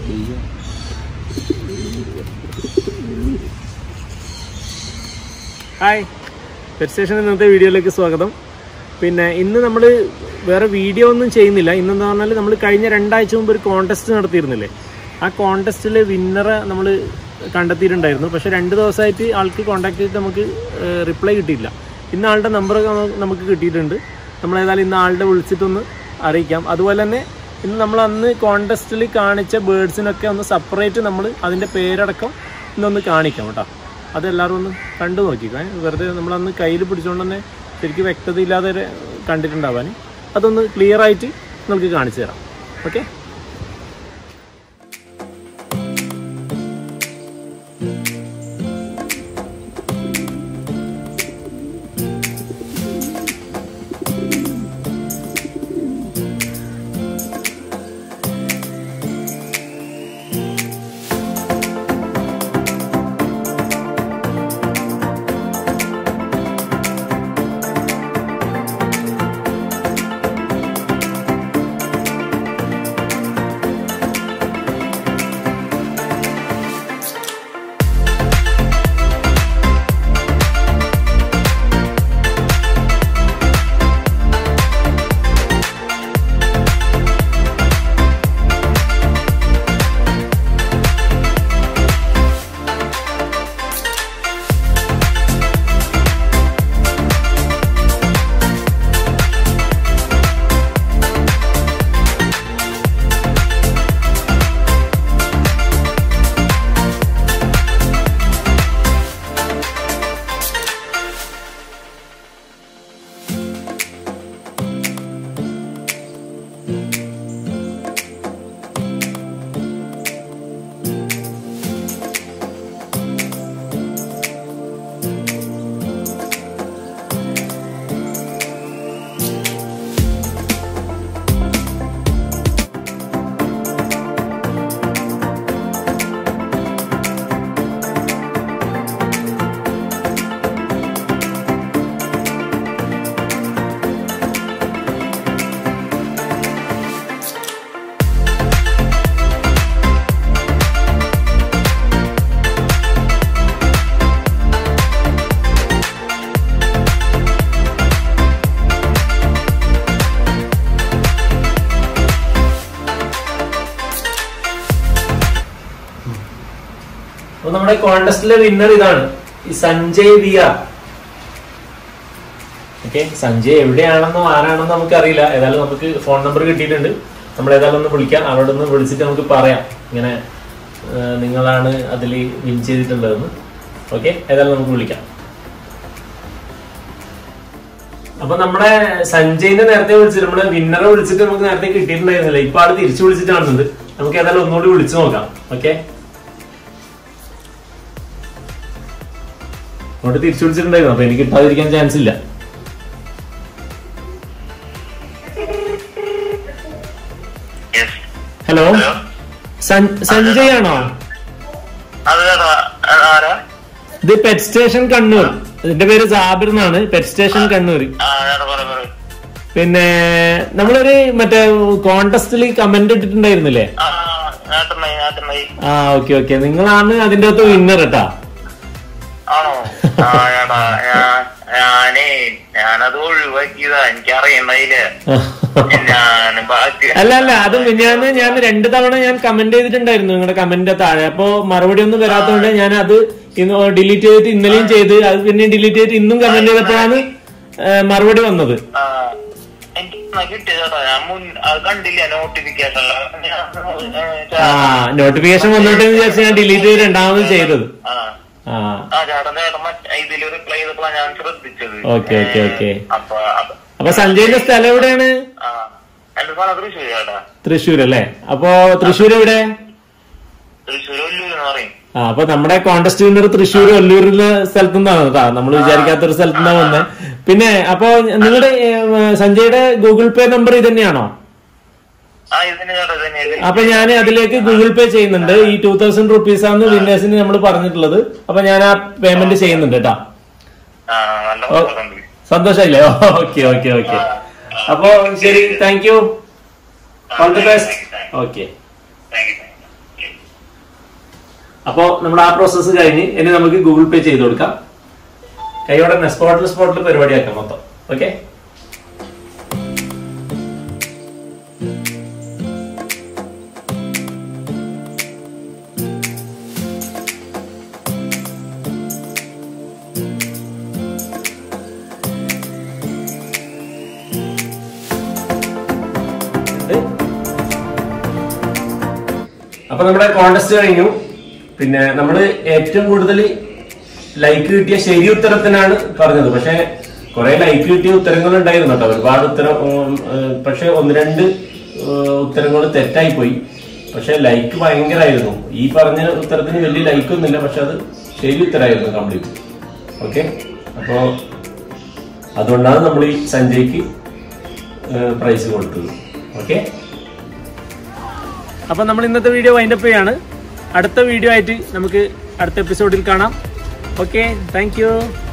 Hi pet station ഇന്നത്തെ വീഡിയോയിലേക്ക് സ്വാഗതം പിന്നെ ഇന്ന് നമ്മൾ വേറെ വീഡിയോ ഒന്നും ചെയ്യുന്നില്ല ഇന്നെന്ന് പറഞ്ഞാൽ നമ്മൾ കഴിഞ്ഞ രണ്ടാഴ്ച മുമ്പ് ഒരു കോൺടെസ്റ്റ് നടത്തിയിരുന്നില്ലേ ആ കോൺടെസ്റ്റിൽ വിന്നറെ നമ്മൾ കണ്ടെത്തിയിട്ടുണ്ടായിരുന്നു പക്ഷേ രണ്ട് ദിവസമായിട്ട് ആൾക്ക് കോൺടാക്ട് ചെയ്തിട്ട് നമുക്ക് റിപ്ലൈ കിട്ടിയില്ല ഇന്ന് ആളുടെ നമ്പർ നമുക്ക് കിട്ടിയിട്ടുണ്ട് നമ്മൾ ഏതായാലും ഇന്ന് ആളുടെ വിളിച്ചിട്ടൊന്ന് അറിയിക്കാം അതുപോലെ തന്നെ ഇന്ന് നമ്മൾ അന്ന് കോൺടെസ്റ്റിൽ കാണിച്ച ബേഡ്സിനൊക്കെ ഒന്ന് സെപ്പറേറ്റ് നമ്മൾ അതിൻ്റെ പേരടക്കം ഇന്നൊന്ന് കാണിക്കാം കേട്ടോ അതെല്ലാവരും ഒന്ന് കണ്ടു നോക്കിക്കോ ഏ. വെറുതെ നമ്മളന്ന് കയ്യിൽ പിടിച്ചുകൊണ്ട് തന്നെ ശരിക്കും വ്യക്തത ഇല്ലാതെ ഒരു കണ്ടിട്ടുണ്ടാവാൻ അതൊന്ന് ക്ലിയർ ആയിട്ട് നമുക്ക് കാണിച്ചു തരാം ഓക്കെ അപ്പൊ നമ്മുടെ കോൺടെസ്റ്റിലെ വിന്നർ ഇതാണ് ഈ Sanjay V R okay Sanjay എവിടെയാണെന്നോ ആരാണെന്നോ നമുക്ക് അറിയില്ല ഏതായാലും നമുക്ക് ഫോൺ നമ്പർ കിട്ടിയിട്ടുണ്ട് നമ്മൾ ഏതായാലും ഒന്ന് വിളിക്കാം അവിടെ ഒന്ന് വിളിച്ചിട്ട് നമുക്ക് പറയാം ഇങ്ങനെ ആ, നിങ്ങളാണ് അതിൽ വിൻ ചെയ്തിട്ടുള്ളതെന്ന് ഓക്കെ ഏതായാലും നമുക്ക് വിളിക്കാം അപ്പൊ നമ്മുടെ സഞ്ജയിനെ നേരത്തെ വിളിച്ചിട്ട് നമ്മുടെ വിന്നറെ വിളിച്ചിട്ട് നമുക്ക് നേരത്തെ കിട്ടിയിട്ടുണ്ടായിരുന്നില്ല ഇപ്പൊ ആള് തിരിച്ചു വിളിച്ചിട്ട് കാണുന്നത് നമുക്ക് ഏതായാലും ഒന്നുകൂടി വിളിച്ചു നോക്കാം ഓക്കെ അങ്ങോട്ട് തിരിച്ചു വിളിച്ചിട്ടുണ്ടായിരുന്നു അപ്പൊ എനിക്ക് കിട്ടാതിരിക്കാൻ ചാൻസ് ഇല്ല യെസ് ഹലോ ഹലോ സഞ്ജയ് ആണോ അത് ഏതാ? ആ- ആരാ ഇത് പെറ്റ് സ്റ്റേഷൻ കണ്ണൂർ ഇതിന്റെ പേര് സാബിർ എന്നാണ് പെറ്റ് സ്റ്റേഷൻ കണ്ണൂർ ആ ഏതാ പറ പറ പിന്നെ നമ്മളൊരു മറ്റേ കോണ്ടസ്റ്റിൽ കമന്റ് ഇട്ടിട്ടുണ്ടായിരുന്നില്ലേ ആ നാട്ടുമായി നാട്ടുമായി ആ ഓക്കെ ഓക്കെ നിങ്ങളാണ് അതിന്റെ അകത്ത് വിന്നർ കേട്ടാ ആണോ ആ ഏടാ ഞാൻ ഞാനേ ഞാനത് ഒഴിവാക്കിയതാ എനിക്കറിയണയില്ല ഞാൻ ബാക്കി അല്ല അല്ല അത് ഞാൻ ഞാൻ രണ്ട് തവണ ഞാൻ കമന്റ് ചെയ്തിട്ടുണ്ടായിരുന്നു നിങ്ങളുടെ കമന്റിന്റെ താഴെ അപ്പോ മറുപടി ഒന്നും വരാത്തതുകൊണ്ട് ഞാൻ അത് ഇന്ന് ഡിലീറ്റ് ചെയ്തിട്ട് ഇന്നലെയും ചെയ്ത് അത് പിന്നെ ഡിലീറ്റ് ചെയ്തിട്ട് ഇന്നും കമന്റ് ചെയ്തപ്പോഴാണ് ഏ, മറുപടി വന്നത് ആ എനിക്ക് എന്നാ കിട്ടിയതാ ഞാൻ മുൻ അത് കണ്ടില്ല നോട്ടിഫിക്കേഷൻ ആ നോട്ടിഫിക്കേഷൻ വന്നോട്ടെ എന്ന് വിചാരിച്ച് ഞാൻ ഡിലീറ്റ് ചെയ്ത് രണ്ടാമത് ചെയ്തത് ആ ആ ആ ചേട്ടൻ ചേട്ടൻ മറ്റേ ഇതില് റിപ്ലൈ ചെയ്തപ്പോഴാ ഞാൻ ശ്രദ്ധിച്ചത് ഓക്കേ, ഓക്കേ, ഓക്കേ. അപ്പൊ അപ്പൊ അപ്പൊ സഞ്ജയിന്റെ സ്ഥലം എവിടെയാണ് ആ എന്റെ സ്ഥലം തൃശ്ശൂർ ചേട്ടാ തൃശ്ശൂർ അല്ലേ അപ്പോ തൃശ്ശൂർ എവിടെ തൃശ്ശൂർ ഒല്ലൂർ എന്ന് പറയും ആ അപ്പൊ നമ്മുടെ കോണ്ടസ്റ്റ് വിന്നർ തൃശ്ശൂർ ഒല്ലൂരിലെ സ്ഥലത്തു നിന്നാണ് കേട്ടോ നമ്മൾ വിചാരിക്കാത്തൊരു സ്ഥലത്തു നിന്നാണ് വന്നത് പിന്നെ അപ്പൊ നിങ്ങളുടെ ഏ, സഞ്ജയുടെ ഗൂഗിൾ പേ നമ്പർ ഇത് തന്നെയാണോ ആ ഇതിന് ചേട്ടാ ഇതിന് ഇതിന് അപ്പൊ ഞാൻ അതിലേക്ക് ഗൂഗിൾ പേ ചെയ്യുന്നുണ്ട് ഈ ടൂ തൗസൻഡ് റുപ്പീസ് ആണ് വിന്നേഴ്സിന് നമ്മൾ പറഞ്ഞിട്ടുള്ളത് അപ്പൊ ഞാൻ ആ പേയ്മെന്റ് ചെയ്യുന്നുണ്ട് കേട്ടോ ആ നല്ല ഓ. ഉണ്ട് സന്തോഷായില്ലേ ഓക്കെ ഓക്കെ ഓക്കെ അപ്പൊ ശരി thank you all the best okay thank you അപ്പോൾ നമ്മുടെ ആ പ്രോസസ്സ് കഴിഞ്ഞ് ഇനി നമുക്ക് ഗൂഗിൾ പേ ചെയ്ത് കൊടുക്കാം കൈയോടെ തന്നെ സ്പോട്ടിൽ സ്പോട്ടിൽ പരിപാടിയാക്കാം മൊത്തം ഓക്കെ അപ്പൊ നമ്മുടെ കോണ്ടസ്റ്റ് കഴിഞ്ഞു പിന്നെ നമ്മൾ ഏറ്റവും കൂടുതൽ ലൈക്ക് കിട്ടിയ ശരി ഉത്തരത്തിനാണ് പറഞ്ഞത് പക്ഷെ കുറെ ലൈക്ക് കിട്ടിയ ഉത്തരങ്ങൾ ഉണ്ടായിരുന്നു കേട്ടോ ഒരുപാട് ഉത്തരം ഉം, ഏഹ്, പക്ഷെ ഒന്ന് രണ്ട് ഉത്തരങ്ങൾ തെറ്റായി പോയി പക്ഷെ ലൈക്ക് ഭയങ്കരമായിരുന്നു ഈ പറഞ്ഞ ഉത്തരത്തിന് വലിയ ലൈക്ക് ഒന്നുമില്ല പക്ഷെ അത് ശരി ഉത്തരമായിരുന്നു കംപ്ലീറ്റ് ഓക്കെ അപ്പോ അതുകൊണ്ടാണ് നമ്മൾ ഈ സഞ്ജയ്ക്ക് പ്രൈസ് കൊടുത്തത് ഓക്കെ അപ്പൊ നമ്മൾ ഇന്നത്തെ വീഡിയോ വൈൻഡപ്പ് ചെയ്യാണ് അടുത്ത വീഡിയോ ആയിട്ട് നമുക്ക് അടുത്ത എപ്പിസോഡിൽ കാണാം ഓക്കെ താങ്ക്